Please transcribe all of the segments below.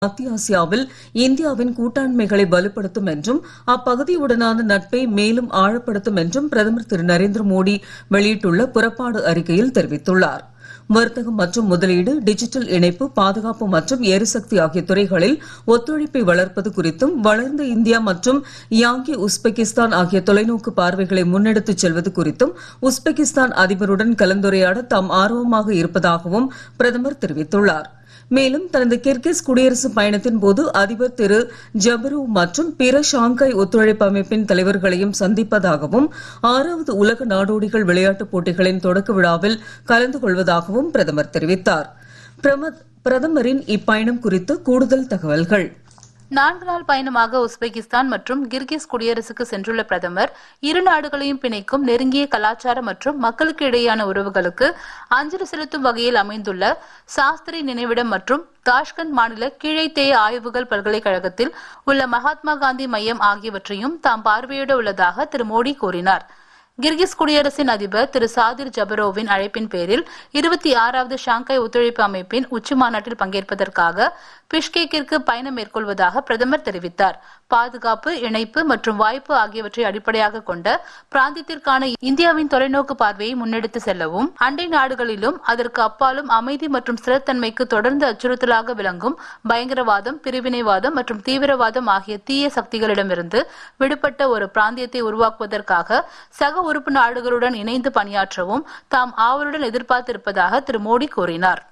மத்திய ஆசியாவில் இந்தியாவின் கூட்டாண்மைகளை வலுப்படுத்தும் என்றும் அப்பகுதியுடனான நட்பை மேலும் ஆழப்படுத்தும் என்றும் பிரதமர் திரு நரேந்திர மோடி வெளியிட்டுள்ள புறப்பாடு அறிக்கையில் தெரிவித்துள்ளார் வர்த்தகம் மற்றும் முதலீடு டிஜிட்டல் இணைப்பு பாதுகாப்பு மற்றும் எரிசக்தி ஆகிய துறைகளில் ஒத்துழைப்பை வளர்ப்பது குறித்தும் வளர்ந்த இந்தியா மற்றும் யாங்கி உஸ்பெகிஸ்தான் ஆகிய தொலைநோக்கு பார்வைகளை முன்னெடுத்துச் செல்வது குறித்தும் உஸ்பெகிஸ்தான் அதிபருடன் கலந்துரையாட தாம் ஆர்வமாக இருப்பதாகவும் பிரதமர் தெரிவித்துள்ளார் மேலும் தனது கிர்கிஸ் குடியரசு பயணத்தின் போது அதிபர் திரு ஜபரு மற்றும் பிற ஷாங்காய் ஒத்துழைப்பு அமைப்பின் தலைவர்களையும் சந்திப்பதாகவும் ஆறாவது உலக நாடோடிகள் விளையாட்டுப் போட்டிகளின் தொடக்க விழாவில் கலந்து கொள்வதாகவும் பிரதமர் தெரிவித்தார் பிரதமரின் இப்பயணம் குறித்து கூடுதல் தகவல்கள் நான்கு நாள் பயணமாக உஸ்பெகிஸ்தான் மற்றும் கிர்கிஸ் குடியரசுக்கு சென்றுள்ள பிரதமர் இரு நாடுகளையும் பிணைக்கும் நெருங்கிய கலாச்சார மற்றும் மக்களுக்கு இடையேயான உறவுகளுக்கு அஞ்சலி செலுத்தும் வகையில் அமைந்துள்ள சாஸ்திரி நினைவிடம் மற்றும் தாஷ்கண்ட் மாநில கீழைத்தேய ஆய்வுகள் பல்கலைக்கழகத்தில் உள்ள மகாத்மா காந்தி மையம் ஆகியவற்றையும் தாம் பார்வையிட உள்ளதாக திரு மோடி கூறினார் கிர்கிஸ் குடியரசின் அதிபர் திரு சாதிர் ஜபரோவின் அழைப்பின் பேரில் இருபத்தி ஆறாவது ஷாங்காய் ஒத்துழைப்பு அமைப்பின் உச்சி மாநாட்டில் பங்கேற்பதற்காக பிஷ்கேக்கிற்கு பயணம் மேற்கொள்வதாக பிரதமர் தெரிவித்தார் பாதுகாப்பு இணைப்பு மற்றும் வாய்ப்பு ஆகியவற்றை அடிப்படையாக கொண்ட பிராந்தியத்திற்கான இந்தியாவின் தொலைநோக்கு பார்வையை முன்னெடுத்து செல்லவும் அண்டை நாடுகளிலும் அதற்கு அப்பாலும் அமைதி மற்றும் ஸ்திரத்தன்மைக்கு தொடர்ந்து அச்சுறுத்தலாக விளங்கும் பயங்கரவாதம் பிரிவினைவாதம் மற்றும் தீவிரவாதம் ஆகிய தீய சக்திகளிடமிருந்து விடுபட்ட ஒரு பிராந்தியத்தை உருவாக்குவதற்காக சக உறுப்பு நாடுகளுடன் இணைந்து பணியாற்றவும் தாம் ஆவலுடன் எதிர்பார்த்திருப்பதாக திரு மோடி கூறினார்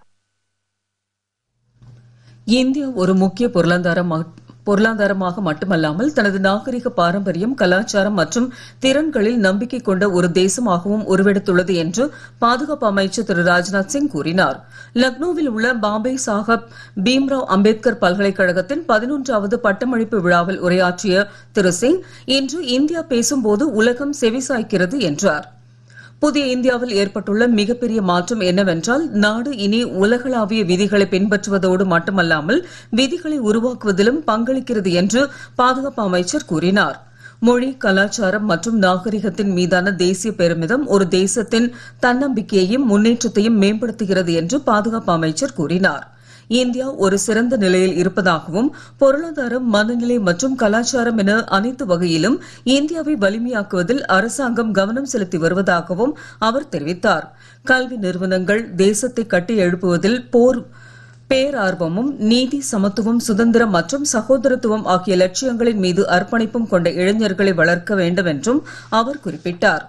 இந்தியா ஒரு முக்கிய பொருளாதார பொருளாதாரமாக மட்டுமல்லாமல் தனது நாகரிக பாரம்பரியம் கலாச்சாரம் மற்றும் திறன்களில் நம்பிக்கை கொண்ட ஒரு தேசமாகவும் உருவெடுத்துள்ளது என்று பாதுகாப்பு அமைச்சர் திரு ராஜ்நாத் சிங் கூறினார் லக்னோவில் உள்ள பாபே சாஹப் பீம்ராவ் அம்பேத்கர் பல்கலைக்கழகத்தின் பதினொன்றாவது பட்டமளிப்பு விழாவில் உரையாற்றிய திரு சிங் இன்று இந்தியா பேசும்போது உலகம் செவிசாய்க்கிறது என்றார் புதிய இந்தியாவில் ஏற்பட்டுள்ள மிகப்பெரிய மாற்றம் என்னவென்றால் நாடு இனி உலகளாவிய விதிகளை பின்பற்றுவதோடு மட்டுமல்லாமல் விதிகளை உருவாக்குவதிலும் பங்களிக்கிறது என்று பாதுகாப்பு அமைச்சர் கூறினார் மொழி கலாச்சாரம் மற்றும் நாகரிகத்தின் மீதான தேசிய பெருமிதம் ஒரு தேசத்தின் தன்னம்பிக்கையையும் முன்னேற்றத்தையும் மேம்படுத்துகிறது என்று பாதுகாப்பு அமைச்சர் கூறினார் இந்தியா ஒரு சிறந்த நிலையில் இருப்பதாகவும் பொருளாதாரம் மனநிலை மற்றும் கலாச்சாரம் என அனைத்து வகையிலும் இந்தியாவை வலிமையாக்குவதில் அரசாங்கம் கவனம் செலுத்தி வருவதாகவும் அவர் தெரிவித்தார் கல்வி நிறுவனங்கள் தேசத்தை கட்டி எழுப்புவதில் போர் பேரார்வமும் நீதி சமத்துவம் சுதந்திரம் மற்றும் சகோதரத்துவம் ஆகிய லட்சியங்களின் மீது அர்ப்பணிப்பும் கொண்ட இளைஞர்களை வளர்க்க வேண்டும் என்றும் அவர் குறிப்பிட்டார்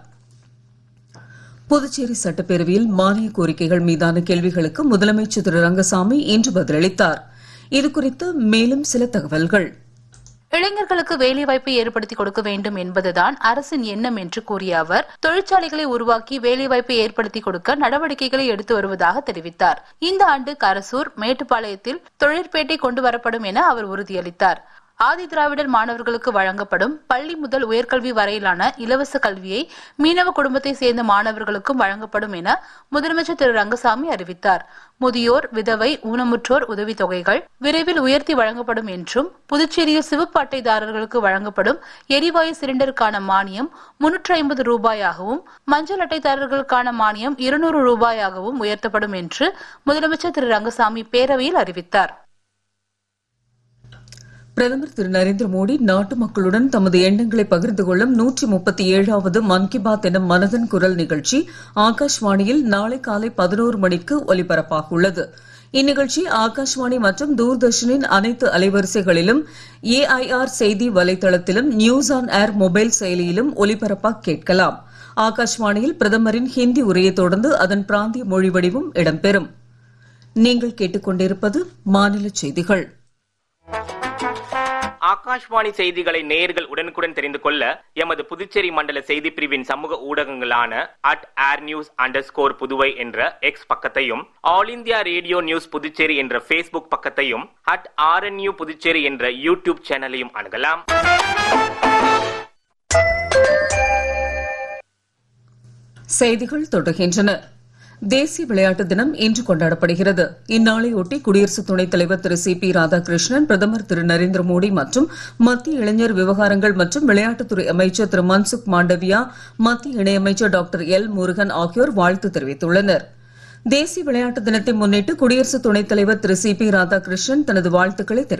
புதுச்சேரி சட்டப்பேரவையில் மானிய கோரிக்கைகள் மீதான கேள்விகளுக்கு முதலமைச்சர் திரு ரங்கசாமி இன்று பதிலளித்தார் இதுகுறித்து மேலும் சில தகவல்கள் இளைஞர்களுக்கு வேலைவாய்ப்பை ஏற்படுத்தி கொடுக்க வேண்டும் என்பதுதான் அரசின் எண்ணம் என்று கூறிய அவர் தொழிற்சாலைகளை உருவாக்கி வேலைவாய்ப்பை ஏற்படுத்தி கொடுக்க நடவடிக்கைகளை எடுத்து வருவதாக தெரிவித்தார் இந்த ஆண்டு கரசூர் மேட்டுப்பாளையத்தில் தொழிற்பேட்டை கொண்டு வரப்படும் என அவர் உறுதியளித்தார் ஆதி திராவிடர் மாணவர்களுக்கு வழங்கப்படும் பள்ளி முதல் உயர்கல்வி வரையிலான இலவச கல்வியை மீனவ குடும்பத்தை சேர்ந்த மாணவர்களுக்கும் வழங்கப்படும் என முதலமைச்சர் திரு ரங்கசாமி அறிவித்தார் முதியோர் விதவை ஊனமுற்றோர் உதவித்தொகைகள் விரைவில் உயர்த்தி வழங்கப்படும் என்றும் புதுச்சேரியில் சிவப்பு அட்டைதாரர்களுக்கு வழங்கப்படும் எரிவாயு சிலிண்டருக்கான மானியம் முன்னூற்று ஐம்பது ரூபாயாகவும் மஞ்சள் அட்டைதாரர்களுக்கான மானியம் இருநூறு ரூபாயாகவும் உயர்த்தப்படும் என்று முதலமைச்சர் திரு ரங்கசாமி பேரவையில் அறிவித்தார் பிரதமர் திரு நரேந்திர மோடி நாட்டு மக்களுடன் தமது எண்ணங்களை பகிர்ந்து கொள்ளும் நூற்றி முப்பத்தி ஏழாவது மன் கி பாத் எனும் மனதன் குரல் நிகழ்ச்சி ஆகாஷ்வாணியில் நாளை காலை பதினோரு மணிக்கு ஒலிபரப்பாக உள்ளது இந்நிகழ்ச்சி ஆகாஷ்வாணி மற்றும் தூர்தர்ஷனின் அனைத்து அலைவரிசைகளிலும் ஏஐஆர் செய்தி வலைதளத்திலும் நியூஸ் ஆன் ஏர் மொபைல் செயலியிலும் ஒலிபரப்பாக கேட்கலாம் ஆகாஷ்வாணியில் பிரதமரின் ஹிந்தி உரையை தொடர்ந்து அதன் பிராந்திய மொழி வடிவம் இடம்பெறும் நீங்கள் கேட்டுக்கொண்டிருப்பது மாநில செய்திகள் ஆகாஷ்வாணி செய்திகளை நேயர்கள் உடனுக்குடன் தெரிந்து கொள்ள எமது புதுச்சேரி மண்டல செய்தி பிரிவின் சமூக ஊடகங்களான at AIR news underscore Puduvai என்ற எக்ஸ் பக்கத்தையும் All India Radio news Puducherry என்ற பேஸ்புக் பக்கத்தையும் அட் ஆர்என்யூ புதுச்சேரி என்ற யூடியூப் சேனலையும் அணுகலாம் செய்திகள் தொடர்கின்றன தேசிய விளையாட்டு தினம் இன்று கொண்டாடப்படுகிறது இந்நாளையொட்டி குடியரசு துணைத் தலைவர் திரு சி பி ராதாகிருஷ்ணன் பிரதமர் திரு நரேந்திர மோடி மற்றும் மத்திய இளைஞர் விவகாரங்கள் மற்றும் விளையாட்டுத்துறை அமைச்சர் திரு மன்சுக் மாண்டவியா மத்திய இணையமைச்சர் டாக்டர் எல் முருகன் ஆகியோர் வாழ்த்து தெரிவித்துள்ளனர் தேசிய விளையாட்டு தினத்தை முன்னிட்டு குடியரசு துணைத் தலைவர் திரு சி பி ராதாகிருஷ்ணன் தனது வாழ்த்துக்களை தெரிவித்துள்ளார்